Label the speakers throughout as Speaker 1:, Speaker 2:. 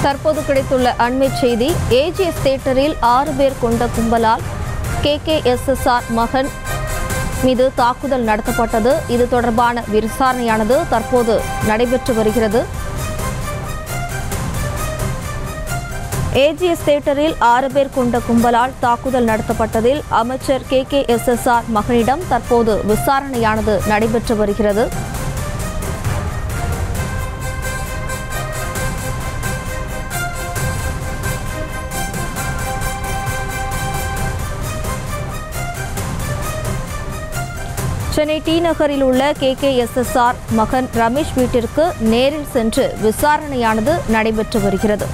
Speaker 1: தற்போது கிடைத்துள்ள அண்மை செய்தி ஏஜிஎஸ் தேட்டரில் ஆறு பேர் கொண்ட கும்பலால் கே கே மகன் மீது தாக்குதல் நடத்தப்பட்டது இது தொடர்பான விசாரணையானது தற்போது நடைபெற்று வருகிறது ஏஜிஎஸ் தேட்டரில் ஆறு பேர் கொண்ட கும்பலால் தாக்குதல் நடத்தப்பட்டதில் அமைச்சர் கே கே மகனிடம் தற்போது விசாரணையானது நடைபெற்று வருகிறது சென்னை டி நகரில் உள்ள கே கே மகன் ரமேஷ் வீட்டிற்கு நேரில் சென்று விசாரணையானது நடைபெற்று வருகிறது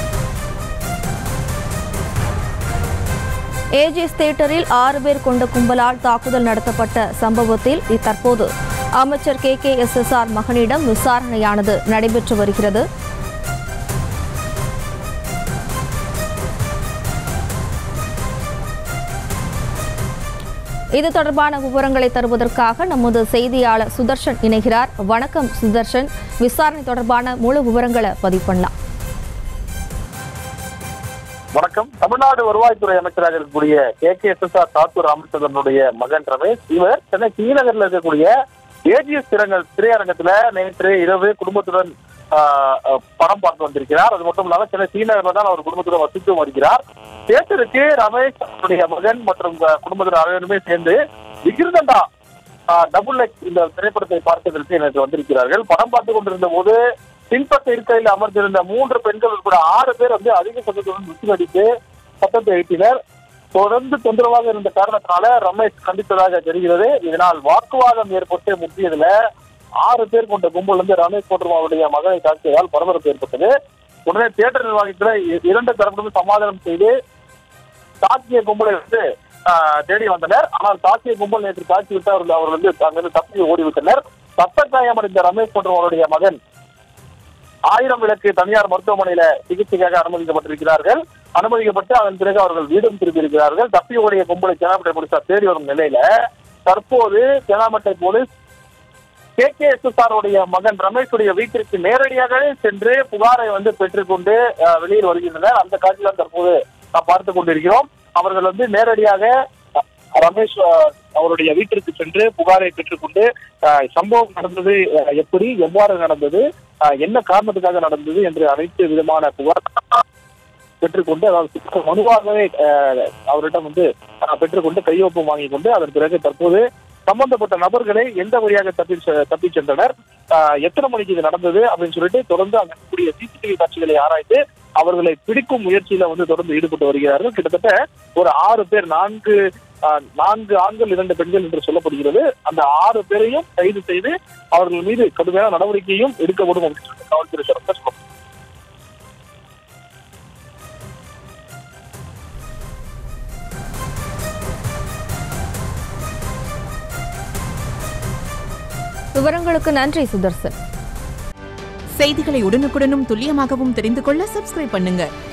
Speaker 1: ஏஜிஎஸ் தேட்டரில் ஆறு பேர் கொண்ட கும்பலால் தாக்குதல் நடத்தப்பட்ட சம்பவத்தில் தற்போது அமைச்சர் கே கே மகனிடம் விசாரணையானது நடைபெற்று வருகிறது இது தொடர்பான விவரங்களை தருவதற்காக நமது செய்தியாளர் சுதர்ஷன் இணைகிறார் வணக்கம் சுதர்ஷன் விசாரணை தொடர்பான முழு விவரங்களை பதிவு பண்ணலாம்
Speaker 2: வணக்கம் தமிழ்நாடு வருவாய்த்துறை அமைச்சராக இருக்கக்கூடிய K K S S R தாத்தூர் ராமச்சந்திரனுடைய மகன் ரமேஷ் இவர் சென்னை தீநகர்ல இருக்கக்கூடிய ஏஜிஎஸ் திரங்கள் திரையரங்கத்துல நேற்று இரவு குடும்பத்துடன் ஆஹ், ஆஹ், படம் பார்த்து வந்திருக்கிறார் அது மட்டும் இல்லாம சென்னை தீநகர்ல தான் அவர் குடும்பத்துடன் வசித்து வருகிறார் தியேட்டருக்கு ரமேஷ் அவருடைய மகன் மற்றும் அஹ், குடும்பத்தினர் அனைவருமே சேர்ந்து விகிருதண்டா டபுள் எக்ஸ் இந்த திரைப்படத்தை பார்ப்பதற்கு நேற்று வந்திருக்கிறார்கள் படம் பார்த்து கொண்டிருந்த போது பின்பக்க இருக்கையில் அமர்ந்திருந்த மூன்று பெண்கள் உட்பட ஆறு பேர் வந்து அதிக சத்தத்துடன் விசில் அடித்து சத்தத்தை எழுப்பினர் தொடர்ந்து தொந்தரவாக இருந்த காரணத்தினால ரமேஷ் கண்டித்ததாக தெரிகிறது இதனால் வாக்குவாதம் ஏற்பட்டு முற்றியதுல ஆறு பேர் கொண்ட கும்பல் வந்து ரமேஷ் மற்றும் அவருடைய மகனை தாக்கியதால் பரபரப்பு ஏற்பட்டது உடனே தியேட்டர் நிர்வாகத்துல இ- இரண்டு தரப்பிலும் சமாதானம் செய்து தாக்கிய கும்பலை வந்து ஆஹ், தேடி வந்தனர் ஆனால் தாக்கிய கும்பல் நேற்று தாக்கி விட்டு அவர்கள் அவர் வந்து அங்கிருந்து தப்பி ஓடிவிட்டனர் சத்த காயமடைந்த ரமேஷ் மற்றும் அவருடைய மகன் ஆயிரம் விளக்கு தனியார் மருத்துவமனையில சிகிச்சைக்காக அனுமதிக்கப்பட்டிருக்கிறார்கள் அனுமதிக்கப்பட்டு அதன் பிறகு அவர்கள் வீடும் திரும்பியிருக்கிறார்கள் தப்பி ஓடிய கும்பலை சேனாமட்டை போலீசார் தேடி வரும் நிலையில தற்போது சேனாமட்டை போலீஸ் கே கே எஸ் உடைய மகன் ரமேஷுடைய வீட்டிற்கு நேரடியாக சென்று புகாரை வந்து பெற்றுக்கொண்டு அஹ், வெளியில் வருகின்றனர் அந்த காட்சியில தற்போது நாம் பார்த்துக் கொண்டிருக்கிறோம் அவர்கள் வந்து நேரடியாக அஹ், ரமேஷ் அஹ், அவருடைய வீட்டிற்கு சென்று புகாரை பெற்றுக்கொண்டு அஹ், சம்பவம் நடந்தது அஹ், எப்படி எவ்வாறு நடந்தது அஹ், என்ன காரணத்துக்காக நடந்தது என்று அனைத்து விதமான புகார் பெற்றுக்கொண்டு அதாவது மனுவாகவே அஹ், அவரிடம் வந்து அஹ், பெற்றுக்கொண்டு கையொப்பம் வாங்கிக் கொண்டு அதன் பிறகு தற்போது சம்பந்தப்பட்ட நபர்களை எந்த வழியாக தப்பி செ- தப்பிச் சென்றனர் ஆஹ் எத்தனை மணிக்கு இது நடந்தது அப்படின்னு சொல்லிட்டு தொடர்ந்து அங்க இருக்கக்கூடிய சிசிடிவி காட்சிகளை ஆராய்ந்து அவர்களை பிடிக்கும் முயற்சியில வந்து தொடர்ந்து ஈடுபட்டு வருகிறார்கள் கிட்டத்தட்ட ஒரு ஆறு பேர் நான்கு ஆஹ் நான்கு ஆண்கள் இரண்டு பெண்கள் என்று சொல்லப்படுகிறது அந்த ஆறு பேரையும் கைது செய்து அவர்கள் மீது கடுமையான நடவடிக்கையும் எடுக்கப்படும் அப்படின்னு சொல்லிட்டு காவல்துறை தரப்புல சொல்லப்படுகிறது
Speaker 1: விவரங்களுக்கு நன்றி சுதர்சன்
Speaker 3: செய்திகளை உடனுக்குடனும் துல்லியமாகவும் தெரிந்து கொள்ள சப்ஸ்கிரைப் பண்ணுங்க